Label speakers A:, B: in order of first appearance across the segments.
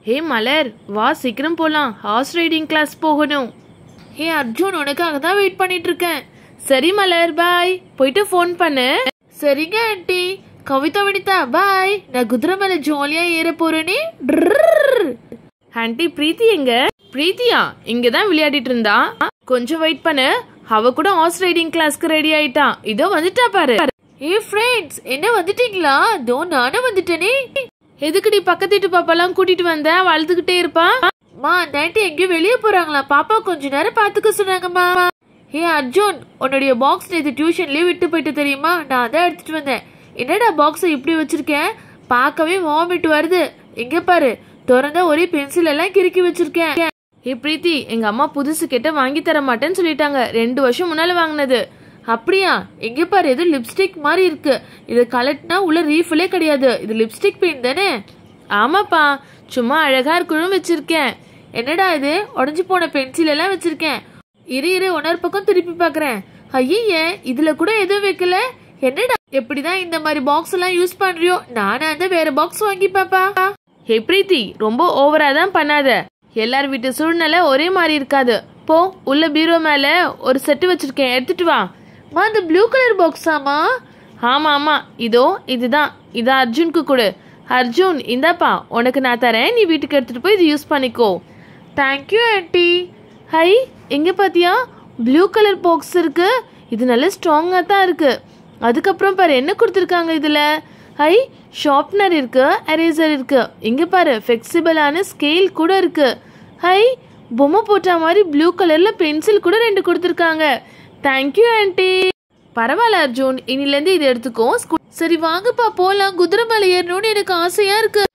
A: ஹே மலர் வா சீக்கிரம் போலாம் ஹார்ஸ் ரைடிங் கிளாஸ் போகணும் ஹே அர்ஜுன் உனக்காக தான் வெயிட் பண்ணிட்டு இருக்கேன் சரி மலர் பாய் போயிட்டு ஃபோன் பண்ணு சரிங்க ஆண்டி கவிதா வனிதா பாய் நான் குதிரை மேல ஜாலியா ஏற போறேனே ஆண்டி பிரீத்தி எங்க பிரீத்தியா இங்க தான் விளையாடிட்டு இருந்தா கொஞ்சம் வெயிட் பண்ணு அவ கூட ஹார்ஸ் ரைடிங் கிளாஸ்க்கு ரெடி ஆயிட்டா இதோ வந்துட்டா பாரு ஏ ஃப்ரெண்ட்ஸ் என்ன வந்துட்டீங்களா தோ நானும் வந்துட்டேனே எதுக்குடி பக்கத்து வீட்டு பாப்பாலாம் கூட்டிட்டு வந்த அவ அழுதுகிட்டே இருப்பா மா நைட்டு எங்கேயும் வெளியே போறாங்களா பாப்பா கொஞ்ச நேரம் பாத்துக்க சொன்னாங்கம்மா ஏ அர்ஜுன் உன்னுடைய பாக்ஸ் நேற்று டியூஷன்லயே விட்டு போயிட்டு தெரியுமா நான் அதான் எடுத்துட்டு வந்தேன் என்னடா பாக்ஸை இப்படி வச்சிருக்கேன் பார்க்கவே வாமிட் வருது எங்க பாரு திறந்தா ஒரே பென்சில் எல்லாம் கிறுக்கி வச்சிருக்கேன் ஏ பிரீத்தி எங்க அம்மா புதுசு கேட்ட வாங்கி தர மாட்டேன்னு சொல்லிட்டாங்க ரெண்டு வருஷம் முன்னால வாங்கினது அப்படியா எங்க பாரு இது லிப்ஸ்டிக் மாதிரி இருக்கு இது கலட்டினா உள்ள ரீஃபிலே கிடையாது இது லிப்ஸ்டிக் பெயிண்ட் தானே ஆமாப்பா சும்மா அழகா இருக்கணும் வச்சிருக்கேன் என்னடா இது உடஞ்சு போன பென்சில் எல்லாம் வச்சிருக்கேன் இரு இரு உணர் பக்கம் திருப்பி பாக்குறேன் ஐயே இதுல கூட எதுவும் வைக்கல என்னடா எப்படிதான் இந்த மாதிரி பாக்ஸ் எல்லாம் யூஸ் பண்றியோ நானே அந்த வேற பாக்ஸ் வாங்கி பாப்பா ஹே பிரீத்தி ரொம்ப ஓவரா தான் பண்ணாத எல்லார் வீட்டு சூழ்நிலை ஒரே மாதிரி இருக்காது போ உள்ள பீரோ மேல ஒரு செட்டு வச்சிருக்கேன் எடுத்துட்டு வா மா அந்த ப்ளூ கலர் பாக்ஸாமா ஆமா ஆமா இதோ இதுதான் இது அர்ஜுனுக்கு கொடு அர்ஜுன் இந்தாப்பா உனக்கு நான் தரேன் நீ வீட்டுக்கு எடுத்துட்டு போய் இது யூஸ் பண்ணிக்கோ தேங்க்யூ ஆண்டி ஹை எங்க பாத்தியா ப்ளூ கலர் பாக்ஸ் இருக்கு இது நல்ல ஸ்ட்ராங்கா தான் இருக்கு அதுக்கப்புறம் பாரு என்ன கொடுத்துருக்காங்க இதுல ஹை ஷார்ப்னர் இருக்கு எரேசர் இருக்கு இங்க பாரு ஃபிளெக்சிபிளான ஸ்கேல் கூட இருக்கு ஹை பொம்மை போட்ட மாதிரி ப்ளூ கலர்ல பென்சில் கூட ரெண்டு கொடுத்துருக்காங்க தேங்க்யூ ஆண்டி பரவாயில்ல அர்ஜுன் இனிலேருந்து இதை எடுத்துக்கோ ஸ்கூ- சரி வாங்கப்பா போலாம் குதிரை மேல ஏறணும்னு எனக்கு ஆசையா இருக்கு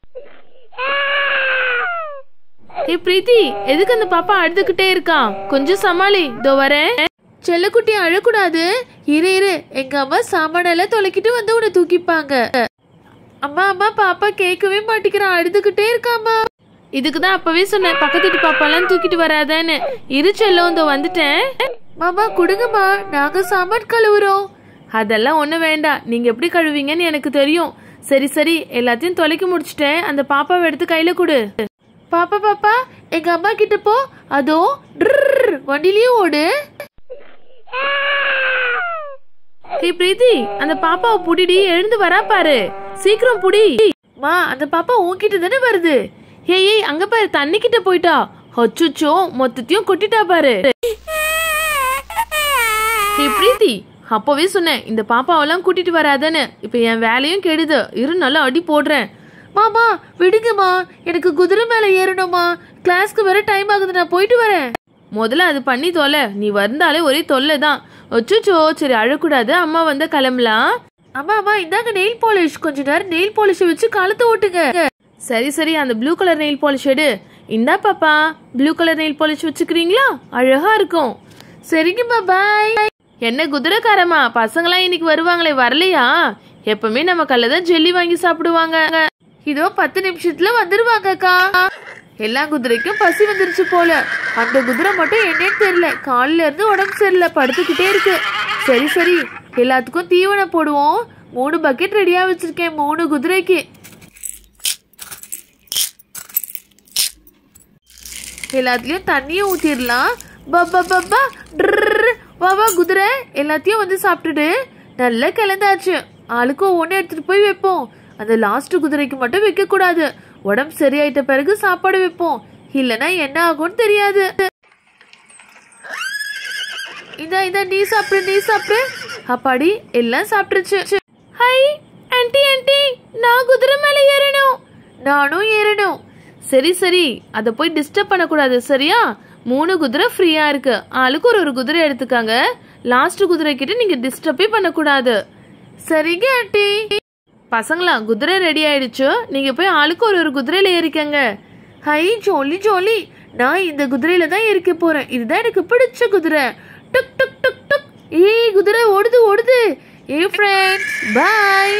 A: ஏ பிரீத்தி எதுக்கு அந்த பாப்பா அழுதுகிட்டே இருக்கான் கொஞ்சம் சமாளி இதோ வரேன் செல்லக்குட்டி அழக்கூடாது இரு இரு எங்க அம்மா சாமானெல்லாம் தொலைக்கிட்டு வந்து உன்னை தூக்கிப்பாங்க அம்மா அம்மா பாப்பா கேட்கவே மாட்டேங்கிறான் அழுதுகிட்டே இருக்காம்மா இதுக்கு தான் அப்பவே சொன்னேன் பக்கத்து வீட்டு பாப்பாலாம் தூக்கிட்டு வராதேன்னு இரு செல்லம் இதோ வந்துட்டேன் மாமா கொடுங்கம்மா நாங்க சாமான் கழுவுறோம் அதெல்லாம் ஒண்ணு வேண்டாம் நீங்க எப்படி கழுவீங்கன்னு எனக்கு தெரியும் சரி சரி எல்லாத்தையும் தொலைக்கி முடிச்சிட்டேன் அந்த பாப்பாவை எடுத்து கையில கொடு பாப்பா பாப்பா எங்க அம்மா கிட்ட போ அதோ ட்ரர், வண்டிலயும் ஓடு ஹே பிரீத்தி அந்த பாப்பாவை புடிடி எழுந்து வரா பாரு சீக்கிரம் புடி மா அந்த பாப்பா உன்கிட்ட தானே வருது ஏய் ஏய் அங்க பாரு தண்ணி கிட்ட போயிட்டா அச்சுச்சோ மொத்தத்தையும் கொட்டிட்டா பாரு ஹே பிரீத்தி அப்பவே சொன்னேன் இந்த பாப்பாவெல்லாம் கூட்டிட்டு வராதேன்னு இப்ப என் வேலையும் கெடுது இரு நல்லா அடி போடுறேன் மாமா விடுங்கம்மா எனக்கு குதிரை மேல ஏறணுமா கிளாஸ்க்கு வர டைம் ஆகுது நான் போயிட்டு வரேன் முதல்ல அது பண்ணி தொலை நீ வந்தாலே ஒரே தொல்லை தான் அச்சுச்சோ சரி அழக்கூடாது அம்மா வந்து கிளம்பலாம் அம்மா அம்மா இந்தாங்க நெயில் பாலிஷ் கொஞ்ச நேரம் நெயில் பாலிஷ் வச்சு கழுத்து ஓட்டுங்க சரி சரி அந்த ப்ளூ கலர் நெயில் பாலிஷ் எடு இந்தா பாப்பா ப்ளூ கலர் நெயில் பாலிஷ் வச்சுக்கிறீங்களா அழகா இருக்கும் சரிங்கம்மா பாய் என்ன குதிரைக்காரம்மா பசங்களாம் இன்னைக்கு வருவாங்களே வரலையா எப்பவுமே நம்ம கல்ல தான் ஜெல்லி வாங்கி சாப்பிடுவாங்க இதோ பத்து நிமிஷத்துல வந்துருவாங்கக்கா எல்லா குதிரைக்கும் பசி வந்துருச்சு போல அந்த குதிரை மட்டும் என்னன்னு தெரியல காலையில இருந்து உடம்பு சரியில்லை படுத்துக்கிட்டே இருக்கு சரி சரி எல்லாத்துக்கும் தீவனம் போடுவோம் மூணு பக்கெட் ரெடியா வச்சிருக்கேன் மூணு குதிரைக்கு எல்லாத்துலயும் தண்ணியும் ஊத்திடலாம் பப்பா பப்பா ட்ரர். வா வா குதிரை எல்லாத்தையும் வந்து சாப்பிட்டுடு நல்லா கிளந்தாச்சு ஆளுக்கு ஒவ்வொன்று எடுத்துட்டு போய் வைப்போம் அந்த லாஸ்ட் குதிரைக்கு மட்டும் வைக்க கூடாது உடம்பு சரியாயிட்ட பிறகு சாப்பாடு வைப்போம் இல்லனா என்ன ஆகும்னு தெரியாது இதா இதா நீ சாப்பிடு நீ சாப்பிடு அப்பாடி எல்லாம் சாப்பிட்டுருச்சு ஹை ஆன்ட்டி ஆன்ட்டி நான் குதிரை மேல ஏறணும் நானும் ஏறணும் சரி சரி அதை போய் டிஸ்டர்ப் பண்ணக்கூடாது சரியா மூணு குதிரை ஃப்ரீயா இருக்கு ஆளுக்கு ஒரு ஒரு குதிரை எடுத்துக்காங்க லாஸ்ட் குதிரை கிட்ட நீங்க டிஸ்டர்பே பண்ணக்கூடாது சரிங்க ஆண்டி பசங்களா குதிரை ரெடி ஆயிடுச்சு நீங்க போய் ஆளுக்கு ஒரு ஒரு குதிரையில ஏறிக்கங்க ஹை ஜோலி ஜோலி நான் இந்த குதிரையில தான் ஏறிக்க போறேன் இதுதான் எனக்கு பிடிச்ச குதிரை டுக் டுக் டுக் டுக் ஏய் குதிரை ஓடுது ஓடுது ஏ ஃப்ரெண்ட்ஸ் பை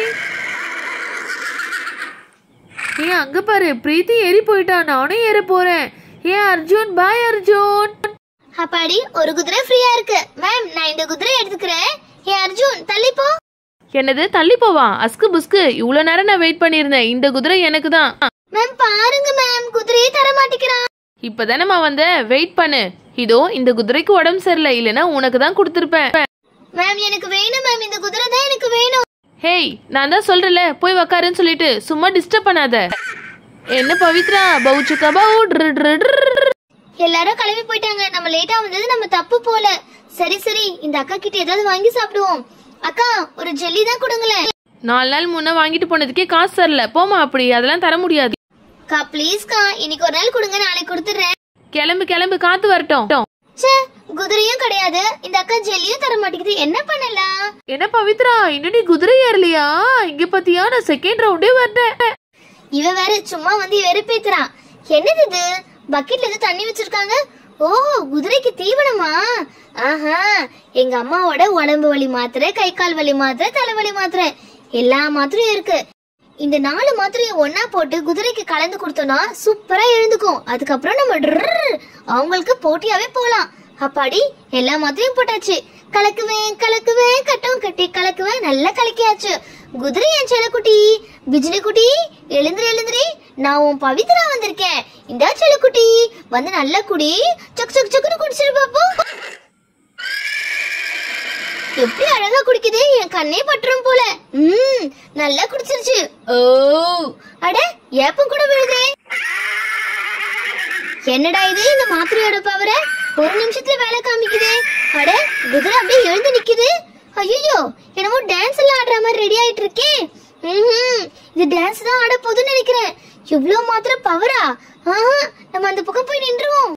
A: ஏ அங்க பாரு பிரீத்தி ஏறி போயிட்டா நானும் ஏற போறேன் ஏ அர்ஜுன் பாய் அர்ஜுன்
B: அப்பாடி ஒரு குதிரை ஃப்ரீயா இருக்கு மேம் நான் இந்த குதிரை எடுத்துக்கிறேன் ஏ அர்ஜுன் தள்ளி போ
A: என்னது தள்ளி போவா அஸ்கு புஸ்கு இவ்வளவு நேரம் நான் வெயிட் பண்ணியிருந்தேன் இந்த குதிரை எனக்கு தான்
B: மேம் பாருங்க மேம் குதிரையை
A: இப்பதானம்மா வந்த வெயிட் பண்ணு இதோ இந்த குதிரைக்கு உடம்பு சரியில்லை இல்லைன்னா உனக்கு தான் கொடுத்துருப்பேன்
B: மேம் எனக்கு வேணும் மேம் இந்த குதிரை தான் எனக்கு வேணும்
A: ஹேய் நான் தான் சொல்றேன்ல போய் உக்காருன்னு சொல்லிட்டு சும்மா டிஸ்டர்ப் பண்ணாத என்ன பவித்ரா பவுச்சுக்கா பவு ட்ரு ட்ரு ட்ரு.
B: எல்லாரும் கிளம்பி போயிட்டாங்க நம்ம லேட்டா வந்தது நம்ம தப்பு போல சரி சரி இந்த அக்கா கிட்ட ஏதாவது வாங்கி சாப்பிடுவோம் அக்கா ஒரு ஜெல்லி தான் கொடுங்களேன்
A: நாலு நாள் முன்ன வாங்கிட்டு போனதுக்கே காசு தரல போமா அப்படி அதெல்லாம் தர முடியாது
B: அக்கா ப்ளீஸ்க்கா இன்னைக்கு ஒரு நாள் கொடுங்க நாளைக்கு கொடுத்துறேன்
A: கிளம்பு கிளம்பு காத்து வரட்டும்
B: ச்சே குதிரையும் கிடையாது இந்த அக்கா ஜெல்லியும் தர மாட்டேங்குது என்ன பண்ணலாம்
A: என்ன பவித்ரா இன்னும் நீ குதிரை ஏறலையா இங்க பாத்தியா நான் செகண்ட் ரவுண்டே வரேன்
B: இவ வேற சும்மா வந்து வெறுப்பேத்துறான் என்னது இது பக்கெட்ல எது தண்ணி வச்சிருக்காங்க ஓ குதிரைக்கு தீவனமா ஆஹா எங்க அம்மாவோட உடம்பு வலி மாத்திரை கை கால் வலி மாத்திரை தலைவலி மாத்திரை எல்லா மாத்திரையும் இருக்கு இந்த நாலு மாத்திரையும் ஒன்னா போட்டு குதிரைக்கு கலந்து கொடுத்தோம்னா சூப்பரா எழுந்துக்கும் அதுக்கப்புறம் நம்ம ட்ரர் அவங்களுக்கு போட்டியாவே போலாம் அப்பாடி எல்லா மாத்திரையும் போட்டாச்சு கலக்குவேன் கலக்குவேன் கட்டம் கட்டி கலக்குவேன் நல்லா கலக்கியாச்சு குதிரை என் செல்லக்குட்டி பிஜிலி குட்டி எழுந்திரு எழுந்திரி நான் உன் பவித்ரா வந்திருக்கேன் இந்தா செல்லக்குட்டி வந்து நல்லா குடி சக் சக் சக்குன்னு குடிச்சிரு பாப்போம் எப்படி அழகா குடிக்குது என் கண்ணே பட்டுரும் போல ம் நல்லா குடிச்சிருச்சு ஓ அட ஏப்பம் கூட விழுதே என்னடா இது இந்த மாத்திரையோட பவர ஒரு நிமிஷத்துல வேலை காமிக்குதே அட குதிரை அப்படியே எழுந்து நிக்குது ஐயோ என்னமோ டான்ஸ் எல்லாம் ஆடுற மாதிரி ரெடி ஆயிட்டு இருக்கே ம்ஹும். இது டான்ஸ் தான் ஆட போகுதுன்னு நினைக்கிறேன் இவ்ளோ மாத்திரை பவரா ஆஹா நம்ம அந்த பக்கம் போய் நின்றுவோம்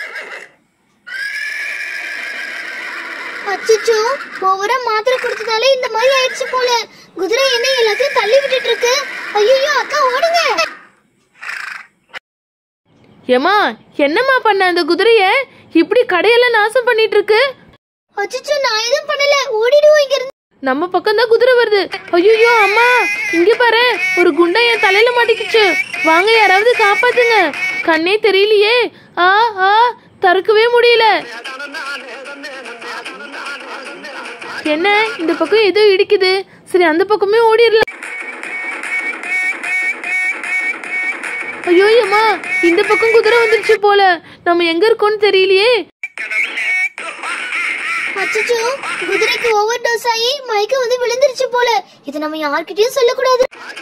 B: அச்சச்சோ ஓவரா மாத்திரை கொடுத்ததால இந்த மாதிரி ஆயிடுச்சு போல குதிரை என்ன எல்லாத்தையும் தள்ளி விட்டுட்டு இருக்கு ஐயோ அக்கா ஓடுங்க
A: ஏமா என்னம்மா பண்ண அந்த குதிரைய இப்படி கடையெல்லாம் நாசம் பண்ணிட்டு இருக்கு
B: அச்சச்சோ நான் எதுவும் பண்ணல ஓடிடுவோம் இங்க இருந்து
A: நம்ம பக்கம் தான் குதிரை வருது ஐயோ அம்மா இங்க பாரு ஒரு குண்டை என் தலையில மாட்டிக்கிச்சு வாங்க யாராவது காப்பாத்துங்க கண்ணே தெரியலையே ஆ ஆ தறக்கவே முடியல என்ன இந்த பக்கம் ஏதோ இடிக்குது சரி அந்த பக்கமே ஓடிடலாம் ஐயோ அம்மா இந்த பக்கம் குதிரை வந்துருச்சு போல நம்ம எங்க இருக்கோம்னு தெரியலையே
B: அச்சச்சோ குதிரைக்கு ஓவர் டோஸ் ஆகி மயக்கம் வந்து விழுந்துருச்சு போல இதை நம்ம யார்கிட்டயும் சொல்லக்கூடாது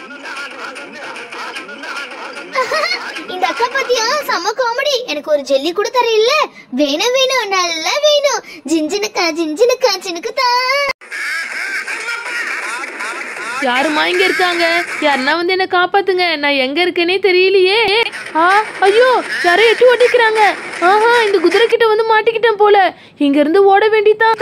B: இந்த அக்கா பாத்தியா செம காமெடி எனக்கு ஒரு ஜெல்லி கூட தர இல்ல வேணும் வேணும் நல்லா வேணும் ஜிஞ்சினுக்கா ஜிஞ்சினுக்கா சினுக்குதா
A: யாருமா இங்க இருக்காங்க யாருன்னா வந்து என்ன காப்பாத்துங்க நான் எங்க இருக்கேனே தெரியலையே ஆ ஐயோ யாரோ எட்டி ஓட்டிக்கிறாங்க ஆஹா இந்த குதிரை கிட்ட வந்து மாட்டிக்கிட்டேன் போல இங்க இருந்து ஓட வேண்டியதான்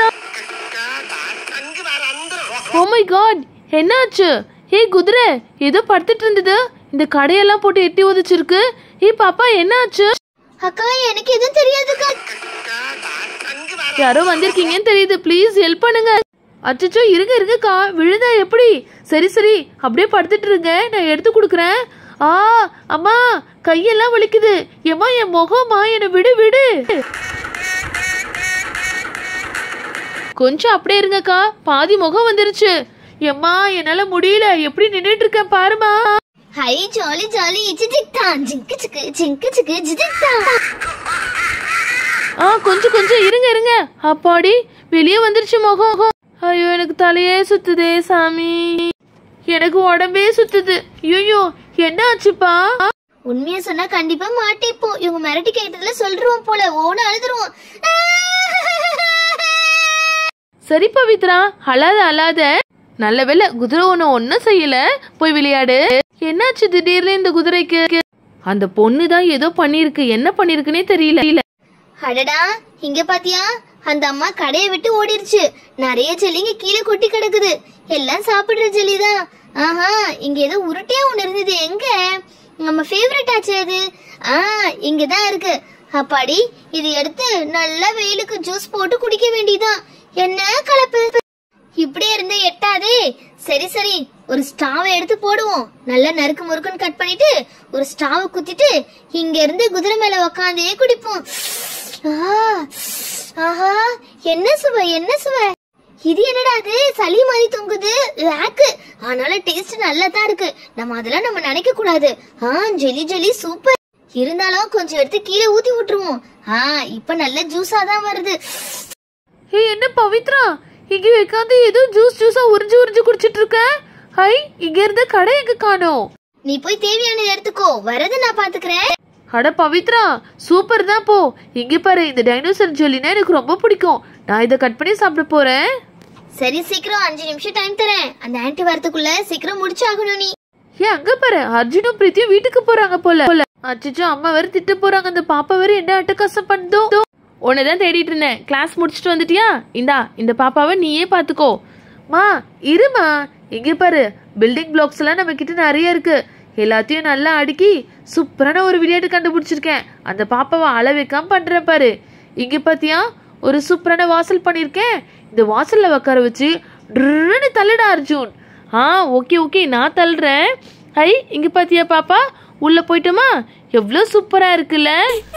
A: ஓ மை காட் என்னாச்சு ஏய் குதிரை ஏதோ படுத்துட்டு இருந்தது இந்த கடையெல்லாம் போட்டு எட்டி உதச்சிருக்கு ஏய் பாப்பா என்னாச்சு
B: அக்கா எனக்கு எதுவும் தெரியாதுக்கா
A: யாரோ வந்திருக்கீங்கன்னு தெரியுது ப்ளீஸ் ஹெல்ப் பண்ணுங்க அச்சச்சோ இருங்க இருங்கக்கா விழுதா எப்படி சரி சரி அப்படியே படுத்துட்டு இருங்க நான் எடுத்து கொடுக்குறேன் ஆ அம்மா கையெல்லாம் வலிக்குது ஏம்மா என் முகமா என்னை விடு விடு கொஞ்சம் அப்படியே இருங்கக்கா பாதி முகம் வந்துருச்சு எம்மா என்னால முடியல எப்படி நின்னுட்டு இருக்கேன் பாருமா
B: ஹை ஜாலி ஜாலி ஜிஜிக் தான் ஜிங்கு சிக்கு ஜிங்கு சிக்கு ஜிஜிக் தான்
A: ஆ கொஞ்சம் கொஞ்சம் இருங்க இருங்க அப்பாடி வெளியே வந்துருச்சு முகம் ஐயோ எனக்கு தலையே சுத்துதே சாமி எனக்கு உடம்பே சுத்துது ஐயோ என்ன ஆச்சுப்பா
B: உண்மையா சொன்னா கண்டிப்பா மாட்டிப்போம் இவங்க மிரட்டி கேட்டதுல சொல்றோம் போல ஓன அழுதுருவோம்
A: சரி பவித்ரா அழாத அழாத நல்ல வேளை குதிரை ஒண்ணு ஒன்னும் செய்யல போய் விளையாடு என்னாச்சு திடீர்னு இந்த குதிரைக்கு அந்த பொண்ணு தான் ஏதோ பண்ணிருக்கு என்ன பண்ணிருக்குன்னே தெரியல
B: அடடா இங்க பாத்தியா அந்த அம்மா கடையை விட்டு ஓடிருச்சு நிறைய ஜெல்லிங்க கீழே கொட்டி கிடக்குது எல்லாம் சாப்பிடுற ஜெல்லி தான் ஆஹா இங்க ஏதோ உருட்டையா ஒண்ணு இருந்தது எங்க நம்ம ஃபேவரட் ஆச்சு அது ஆ இங்க தான் இருக்கு அப்பாடி இது எடுத்து நல்லா வெயிலுக்கு ஜூஸ் போட்டு குடிக்க வேண்டியதான் என்ன கலப்பு இப்படியே இருந்து எட்டாதே சரி சரி ஒரு ஸ்டாவை எடுத்து போடுவோம் நல்லா நறுக்கு முறுக்குன்னு கட் பண்ணிட்டு ஒரு ஸ்டாவை குத்திட்டு இங்க இருந்து குதிரை மேல உக்காந்தே குடிப்போம் ஆ, ஆஹா என்ன சுவை என்ன சுவை இது என்னடா அது சளி மாதிரி தொங்குது லாக்கு ஆனாலும் டேஸ்ட் நல்லா தான் இருக்கு நம்ம அதெல்லாம் நம்ம நினைக்க கூடாது ஆ ஜெலி ஜெலி சூப்பர் இருந்தாலும் கொஞ்சம் எடுத்து கீழே ஊத்தி விட்டுருவோம் ஆ இப்ப நல்ல ஜூஸா தான் வருது
A: ஏய் என்ன பவித்ரா இங்க உட்காந்து ஏதோ ஜூஸ் ஜூஸா உறிஞ்சு உறிஞ்சு குடிச்சிட்டு இருக்க ஹை இங்க இருந்த கடை எங்க காணோம்
B: நீ போய் தேவையானதை எடுத்துக்கோ வரது நான் பாத்துக்கிறேன்
A: அட பவித்ரா சூப்பர் தான் போ இங்க பாரு இந்த டைனோசர் ஜெல்லினா எனக்கு ரொம்ப பிடிக்கும் நான் இதை கட் பண்ணி சாப்பிட போறேன்
B: சரி சீக்கிரம் அஞ்சு நிமிஷம் டைம் தரேன் அந்த ஆன்ட்டி வரதுக்குள்ள சீக்கிரம் முடிச்சாகணும் நீ
A: ஏன் அங்க பாரு அர்ஜுனும் பிரீத்தியும் வீட்டுக்கு போறாங்க போல போல அச்சச்சோ அம்மா வேற திட்ட போறாங்க அந்த பாப்பா வேற என்ன அட்டகாசம் பண்ணுதோ உன்னைதான் தேடிட்டு இருந்தேன் கிளாஸ் முடிச்சுட்டு வந்துட்டியா இந்தா இந்த பாப்பாவை நீயே பாத்துக்கோ மா இருமா இங்க பாரு பில்டிங் பிளாக்ஸ் எல்லாம் நம்ம கிட்ட நிறைய இருக்கு எல்லாத்தையும் நல்லா அடுக்கி சூப்பரான ஒரு விளையாட்டு கண்டுபிடிச்சிருக்கேன் அந்த பாப்பாவை அள வைக்காம பண்றேன் பாரு இங்க பாத்தியா ஒரு சூப்பரான வாசல் பண்ணிருக்கேன் இந்த வாசல்ல உட்கார வச்சு ட்ருன்னு தள்ளுடா அர்ஜுன் ஆ ஓகே ஓகே நான் தள்ளுறேன் ஹை இங்க பாத்தியா பாப்பா உள்ள போயிட்டோமா எவ்வளோ சூப்பரா இருக்குல்ல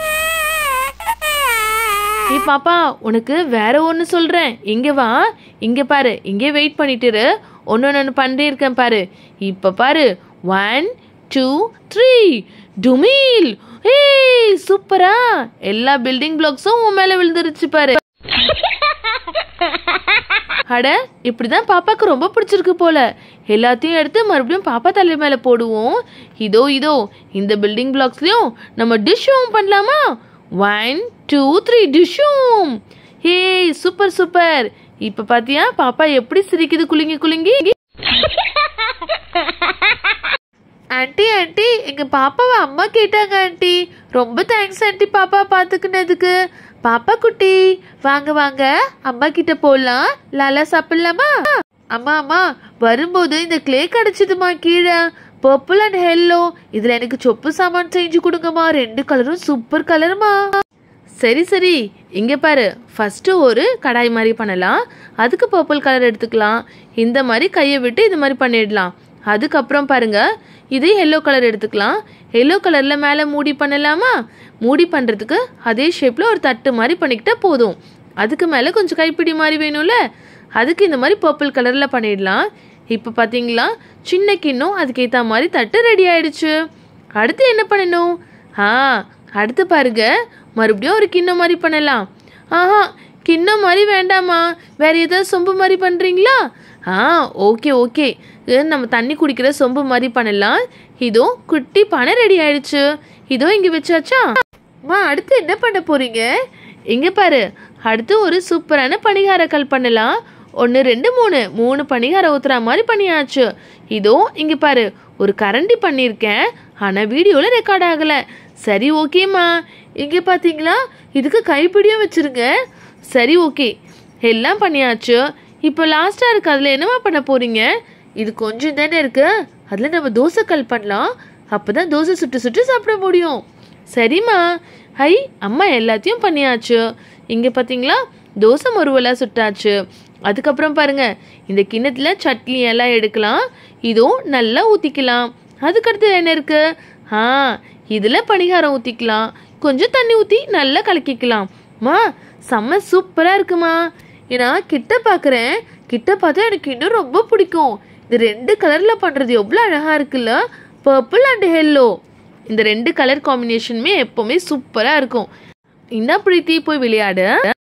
A: ஏய் பாப்பா உனக்கு வேற ஒன்று சொல்றேன் இங்க வா இங்க பாரு இங்கே வெயிட் பண்ணிட்டு இரு ஒன்று ஒன்று பண்ணிட்டே இருக்கேன் பாரு இப்போ பாரு ஒன் டூ த்ரீ டுமீல் ஏய் சூப்பரா எல்லா பில்டிங் பிளாக்ஸும் உன் மேல விழுந்துருச்சு பாரு அட இப்படிதான் பாப்பாக்கு ரொம்ப பிடிச்சிருக்கு போல எல்லாத்தையும் எடுத்து மறுபடியும் பாப்பா தலை மேல போடுவோம் இதோ இதோ இந்த பில்டிங் பிளாக்ஸ்லயும் நம்ம டிஷ்ஷும் பண்ணலாமா ஒன் டூ த்ரீ டிஷ்ஷும் ஹே சூப்பர் சூப்பர் இப்ப பாத்தியா பாப்பா எப்படி சிரிக்குது குலுங்கி குலுங்கி ஆன்ட்டி ஆன்ட்டி எங்க பாப்பாவை அம்மா கேட்டாங்க ஆன்ட்டி ரொம்ப தேங்க்ஸ் ஆன்ட்டி பாப்பா பாத்துக்கினதுக்கு பாப்பா குட்டி வாங்க வாங்க அம்மா கிட்ட போலாம் லாலா சாப்பிடலாமா அம்மா அம்மா வரும்போது இந்த கிளே கிடைச்சதுமா கீழே பர்பிள் அண்ட் ஹெல்லோ இதுல எனக்கு சொப்பு சாமான் செஞ்சு கொடுங்கம்மா ரெண்டு கலரும் சூப்பர் கலருமா சரி சரி இங்க பாரு ஃபர்ஸ்ட் ஒரு கடாய் மாதிரி பண்ணலாம் அதுக்கு பர்பிள் கலர் எடுத்துக்கலாம் இந்த மாதிரி கையை விட்டு இது மாதிரி பண்ணிடலாம் அதுக்கப்புறம் பாருங்க இது எல்லோ கலர் எடுத்துக்கலாம் எல்லோ கலர்ல மேலே மூடி பண்ணலாமா மூடி பண்றதுக்கு அதே ஷேப்ல ஒரு தட்டு மாதிரி பண்ணிக்கிட்டா போதும் அதுக்கு மேலே கொஞ்சம் கைப்பிடி மாதிரி வேணும்ல அதுக்கு இந்த மாதிரி பர்பிள் கலர்ல பண்ணிடலாம் இப்போ பார்த்தீங்களா சின்ன கிண்ணம் அதுக்கேற்ற மாதிரி தட்டு ரெடி ஆயிடுச்சு அடுத்து என்ன பண்ணணும் ஆ அடுத்து பாருங்க மறுபடியும் ஒரு கிண்ணம் மாதிரி பண்ணலாம் ஆஹா கிண்ணம் மாதிரி வேண்டாமா வேற ஏதாவது சொம்பு மாதிரி பண்றீங்களா ஆ ஓகே ஓகே இது நம்ம தண்ணி குடிக்கிற சொம்பு மாதிரி பண்ணலாம் இதோ குட்டி பானை ரெடி ஆயிடுச்சு இதோ இங்க வச்சாச்சா அம்மா அடுத்து என்ன பண்ண போறீங்க இங்க பாரு அடுத்து ஒரு சூப்பரான பணிகாரக்கல் பண்ணலாம் ஒன்று ரெண்டு மூணு மூணு பணிகாரம் ஊத்துற மாதிரி பண்ணியாச்சு இதோ இங்க பாரு ஒரு கரண்டி பண்ணியிருக்கேன் ஆனால் வீடியோவில் ரெக்கார்ட் ஆகலை சரி ஓகேம்மா இங்கே பார்த்தீங்களா இதுக்கு கைப்பிடியும் வச்சிருங்க சரி ஓகே எல்லாம் பண்ணியாச்சு இப்போ லாஸ்ட்டாக இருக்கு அதில் என்னவா பண்ண போறீங்க இது கொஞ்சம் தானே இருக்கு அதில் நம்ம தோசை கல் பண்ணலாம் அப்போ தான் தோசை சுட்டு சுட்டு சாப்பிட முடியும் சரிம்மா ஹை அம்மா எல்லாத்தையும் பண்ணியாச்சு இங்கே பார்த்தீங்களா தோசை முருவலாக சுட்டாச்சு அதுக்கப்புறம் பாருங்க இந்த கிண்ணத்துல சட்னி எல்லாம் எடுக்கலாம் இதுவும் நல்லா ஊற்றிக்கலாம் அதுக்கடுத்து என்ன இருக்கு ஆ இதில் பணிகாரம் ஊற்றிக்கலாம் கொஞ்சம் தண்ணி ஊற்றி நல்லா கலக்கிக்கலாம் மா செம்ம சூப்பராக இருக்குமா ஏன்னா கிட்ட பார்க்குறேன் கிட்ட பார்த்தா எனக்கு இன்னும் ரொம்ப பிடிக்கும் இது ரெண்டு கலரில் பண்ணுறது எவ்வளோ அழகாக இருக்குல்ல பர்பிள் அண்ட் ஹெல்லோ இந்த ரெண்டு கலர் காம்பினேஷனுமே எப்போவுமே சூப்பராக இருக்கும் இந்த பிரீத்தி போய் விளையாடு